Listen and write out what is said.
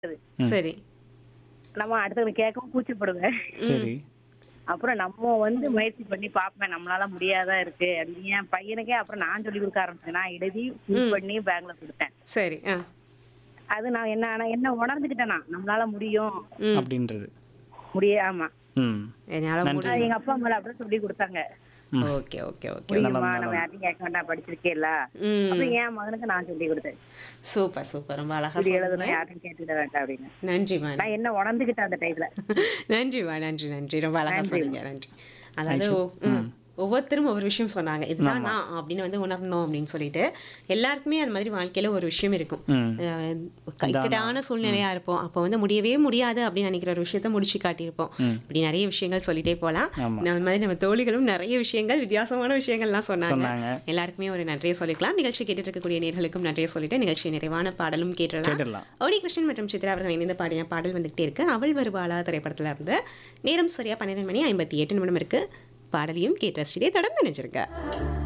சரி நம்ம அடுத்தவங்க கேட்கவும் கூச்சப்படுவேன் சரி அப்புறம் நம்ம வந்து முயற்சி பண்ணி பார்ப்பேன் நம்மளால முடியாதா இருக்கு அது என் பையனுக்கே அப்புறம் நான் சொல்லி கொடுக்க ஆரம்பிச்சேன் நான் எழுதி fill பண்ணி பேங்க்ல கொடுத்தேன் சரி ஆ அது நான் என்ன ஆனா என்ன உணர்ந்துக்கிட்டேன் நான் நம்மளால முடியும் ம் அப்படின்றது முடிய ஆமா ம் என்னால நன்றி. முடியும் அது எங்க அப்பா அம்மா அப்படியே சொல்லி கொடுத்தாங்க ஓகே ஓகே ஓகே முடியுமா நம்ம யாரையும் கேட்க வேண்டாம் படிச்சிருக்கேல்ல ம் அப்புறம் என் மகனுக்கு நான் சொல்லி கொடுத்தேன் சூப்பர் சூப்பர் ரொம்ப அழகா இப்படி சொன்னீங்க எழுதணும் யாரையும் கேட்டுக்கிட வேண்டாம் அப்படின்னு நன்றிம்மா நான் என்ன உணர்ந்துக்கிட்டேன் அந்த டைம்ல நன்றிம்மா நன்றி நன்றி ரொம்ப அழகா நன்றி. சொன்னீங்க நன்றி அதாவது ஒ- ம், ஒவ்வொருத்தரும் ஒவ்வொரு விஷயம் சொன்னாங்க இதுதான் நான் அப்படின்னு வந்து உணரணும் அப்படின்னு சொல்லிட்டு எல்லாருக்குமே அந்த மாதிரி வாழ்க்கையில ஒரு விஷயம் இருக்கும் ம் அஹ் இக்கட்டான சூழ்நிலையா இருப்போம் அப்போ வந்து முடியவே முடியாது அப்படின்னு நினைக்கிற ஒரு விஷயத்த முடிச்சு காட்டியிருப்போம் இப்படி நிறைய விஷயங்கள் சொல்லிட்டே போலாம் ஆமா. நம்ம மாதிரி நம்ம தோழிகளும் நிறைய விஷயங்கள் வித்தியாசமான விஷயங்கள்லாம் சொன்னாங்க சொன்னாங்க. எல்லாருக்குமே ஒரு நன்றியை சொல்லிக்கலாம் நிகழ்ச்சி கேட்டுட்டு இருக்கக்கூடிய நேர்களுக்கும் நன்றியை சொல்லிட்டு நிகழ்ச்சி நிறைவான பாடலும் கேட்டுடலாம் கேட்டுடலாம் ஓடி கிருஷ்ணன் மற்றும் சித்ரா அவர்கள் இணைந்து பாடின பாடல் வந்துகிட்டே இருக்கு அவள் வருவாளா திரைப்படத்துல இருந்து நேரம் சரியா பன்னிரெண்டு மணி ஐம்பத்தி எட்டு நிமிடம் இருக்கு பாடலையும் கேட்டு ரசிச்சிட்டே தொடர்ந்து நினைச்சிருக்க